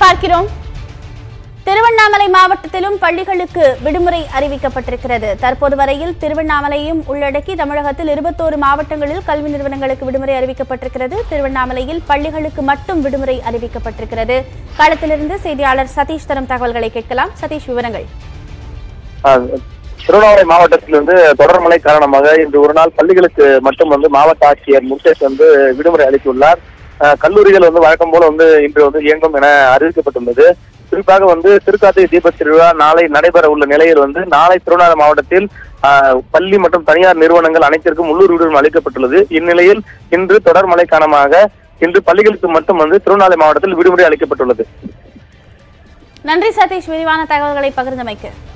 பார்க்கிறோம் திருவண்ணாமலை மாவட்டத்திலும் பள்ளிகளுக்கு விடுமுறை அறிவிக்கப்பட்டிருக்கிறது தற்போது வரையில் திருவண்ணாமலையும் உள்ளடக்கி தமிழகத்தில் இருபத்தோரு மாவட்டங்களில் கல்வி நிறுவனங்களுக்கு விடுமுறை அறிவிக்கப்பட்டிருக்கிறது திருவண்ணாமலையில் பள்ளிகளுக்கு மட்டும் விடுமுறை அறிவிக்கப்பட்டிருக்கிறது களத்திலிருந்து செய்தியாளர் சதீஷ் தரும் தகவல்களை கேட்கலாம் சதீஷ் விவரங்கள் ஆஹ் திருவண்ணாமலை மாவட்டத்தில் வந்து தொடர் மழை காரணமாக இன்று ஒரு நாள் பள்ளிகளுக்கு மட்டும் வந்து மாவட்ட ஆட்சியர் முகேஷ் வந்து விடுமுறை அளித்துள்ளார் ஆஹ் கல்லூரிகள் வந்து வழக்கம் போல வந்து இன்று வந்து இயங்கும் என அறிவிக்கப்பட்டுள்ளது குறிப்பாக வந்து திருக்கார்த்திகை தீபத் திருவிழா நாளை நடைபெற உள்ள நிலையில் வந்து நாளை திருவண்ணாமலை மாவட்டத்தில் ஆஹ் பள்ளி மற்றும் தனியார் நிறுவனங்கள் அனைத்திற்கும் உள்ளூர் விடுமுறை அளிக்கப்பட்டுள்ளது இந்நிலையில் இன்று தொடர் மழை காரணமாக இன்று பள்ளிகளுக்கு மட்டும் வந்து திருவண்ணாமலை மாவட்டத்தில் விடுமுறை அளிக்கப்பட்டுள்ளது நன்றி சதீஷ் விரிவான தகவல்களை பகிர்ந்தமைக்கு